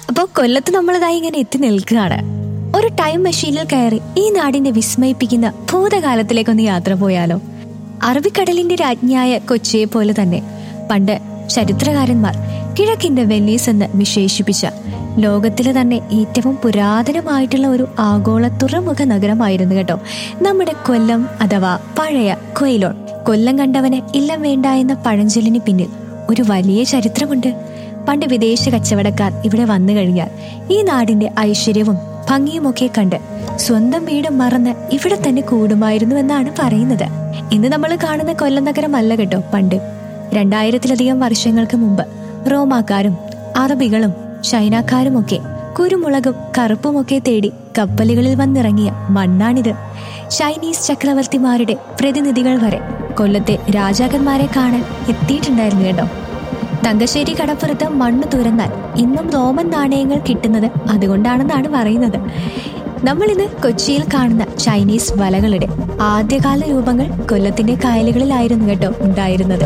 അപ്പോൾ കൊല്ലത്ത് നമ്മളിതായി ഇങ്ങനെ എത്തി നിൽക്കുകയാണ് ഒരു ടൈം മെഷീനിൽ കയറി ഈ നാടിന്റെ വിസ്മയിപ്പിക്കുന്ന ഭൂതകാലത്തിലേക്കൊന്ന് യാത്ര പോയാലോ അറബിക്കടലിന്റെ രാജ്ഞിയായ കൊച്ചിയെ പോലെ തന്നെ പണ്ട് ചരിത്രകാരന്മാർ കിഴക്കിന്റെ വെന്നീസ് എന്ന് വിശേഷിപ്പിച്ച ലോകത്തിലെ തന്നെ ഏറ്റവും പുരാതനമായിട്ടുള്ള ഒരു ആഗോള തുറമുഖ നഗരമായിരുന്നു കേട്ടോ നമ്മുടെ കൊല്ലം അഥവാ പഴയ കൊയിലോൺ കൊല്ലം കണ്ടവന് ഇല്ലം വേണ്ട എന്ന പഴഞ്ചൊല്ലിന് പിന്നിൽ ഒരു വലിയ ചരിത്രമുണ്ട് പണ്ട് വിദേശ കച്ചവടക്കാർ ഇവിടെ വന്നു കഴിഞ്ഞാൽ ഈ നാടിന്റെ ഐശ്വര്യവും ഭംഗിയുമൊക്കെ കണ്ട് സ്വന്തം വീട് മറന്ന് ഇവിടെ തന്നെ കൂടുമായിരുന്നു എന്നാണ് പറയുന്നത് ഇന്ന് നമ്മൾ കാണുന്ന കൊല്ലം നഗരമല്ല കേട്ടോ പണ്ട് രണ്ടായിരത്തിലധികം വർഷങ്ങൾക്ക് മുമ്പ് റോമാക്കാരും അറബികളും ചൈനക്കാരുമൊക്കെ കുരുമുളകും കറുപ്പുമൊക്കെ തേടി കപ്പലുകളിൽ വന്നിറങ്ങിയ മണ്ണാണിത് ചൈനീസ് ചക്രവർത്തിമാരുടെ പ്രതിനിധികൾ വരെ കൊല്ലത്തെ രാജാക്കന്മാരെ കാണാൻ എത്തിയിട്ടുണ്ടായിരുന്നു കേട്ടോ തങ്കശ്ശേരി കടപ്പുറത്ത് മണ്ണ് തുരന്നാൽ ഇന്നും റോമൻ നാണയങ്ങൾ കിട്ടുന്നത് അതുകൊണ്ടാണെന്നാണ് പറയുന്നത് നമ്മളിന്ന് കൊച്ചിയിൽ കാണുന്ന ചൈനീസ് വലകളുടെ ആദ്യകാല രൂപങ്ങൾ കൊല്ലത്തിന്റെ കായലുകളിലായിരുന്നു കേട്ടോ ഉണ്ടായിരുന്നത്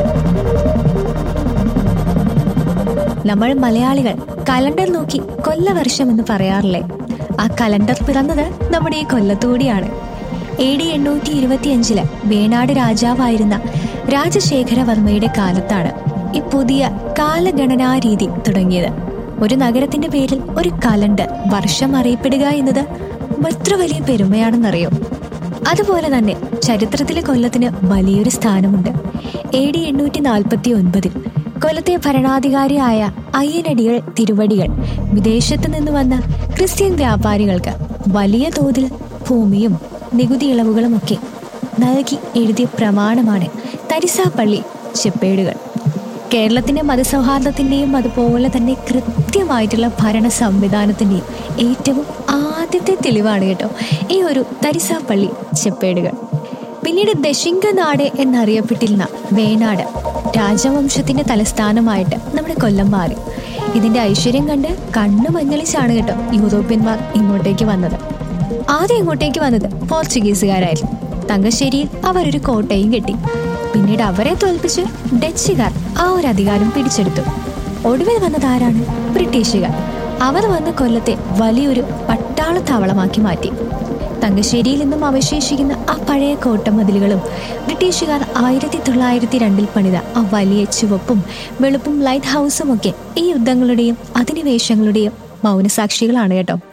നമ്മൾ മലയാളികൾ കലണ്ടർ നോക്കി കൊല്ലവർഷം എന്ന് പറയാറില്ലേ ആ കലണ്ടർ പിറന്നത് നമ്മുടെ ഈ കൊല്ലത്തുകൂടിയാണ് എ ഡി എണ്ണൂറ്റി ഇരുപത്തിയഞ്ചില് വേണാട് രാജാവായിരുന്ന രാജശേഖരവർമ്മയുടെ കാലത്താണ് ഈ പുതിയ കാലഗണനാ രീതി തുടങ്ങിയത് ഒരു നഗരത്തിന്റെ പേരിൽ ഒരു കലണ്ടർ വർഷം അറിയപ്പെടുക എന്നത് എത്ര വലിയ പെരുമയാണെന്നറിയോ അതുപോലെ തന്നെ ചരിത്രത്തിലെ കൊല്ലത്തിന് വലിയൊരു സ്ഥാനമുണ്ട് എ ഡി എണ്ണൂറ്റി നാൽപ്പത്തി ഒൻപതിൽ കൊല്ലത്തെ ഭരണാധികാരിയായ അയ്യനടികൾ തിരുവടികൾ വിദേശത്ത് നിന്ന് വന്ന ക്രിസ്ത്യൻ വ്യാപാരികൾക്ക് വലിയ തോതിൽ ഭൂമിയും നികുതി ഇളവുകളുമൊക്കെ നൽകി എഴുതിയ പ്രമാണമാണ് തരിസാപ്പള്ളി ചെപ്പേടുകൾ കേരളത്തിന്റെ മതസൗഹാർദ്ദത്തിന്റെയും അതുപോലെ തന്നെ കൃത്യമായിട്ടുള്ള ഭരണ സംവിധാനത്തിന്റെയും ഏറ്റവും ആദ്യത്തെ തെളിവാണ് കേട്ടോ ഈ ഒരു തരിസാപ്പള്ളി ചെപ്പേടുകൾ പിന്നീട് ദശിങ്ക നാട് എന്നറിയപ്പെട്ടിരുന്ന വേണാട് രാജവംശത്തിന്റെ തലസ്ഥാനമായിട്ട് നമ്മുടെ കൊല്ലം മാറി ഇതിന്റെ ഐശ്വര്യം കണ്ട് കണ്ണു മഞ്ഞളിച്ചാണ് കേട്ടോ യൂറോപ്യന്മാർ ഇങ്ങോട്ടേക്ക് വന്നത് ആദ്യം ഇങ്ങോട്ടേക്ക് വന്നത് പോർച്ചുഗീസുകാരായിരുന്നു തങ്കശ്ശേരിയിൽ അവരൊരു കോട്ടയും കെട്ടി പിന്നീട് അവരെ തോൽപ്പിച്ച് ഡച്ചുകാർ ആ ഒരു അധികാരം പിടിച്ചെടുത്തു ഒടുവിൽ വന്നത് ആരാണ് ബ്രിട്ടീഷുകാർ അവർ വന്ന് കൊല്ലത്തെ വലിയൊരു പട്ടാളത്താവളമാക്കി മാറ്റി തങ്കശ്ശേരിയിൽ നിന്നും അവശേഷിക്കുന്ന ആ പഴയ കോട്ടമതിലുകളും ബ്രിട്ടീഷുകാർ ആയിരത്തി തൊള്ളായിരത്തി രണ്ടിൽ പണിത ആ വലിയ ചുവപ്പും വെളുപ്പും ലൈറ്റ് ഹൗസും ഒക്കെ ഈ യുദ്ധങ്ങളുടെയും അധിനിവേശങ്ങളുടെയും മൗനസാക്ഷികളാണ് കേട്ടോ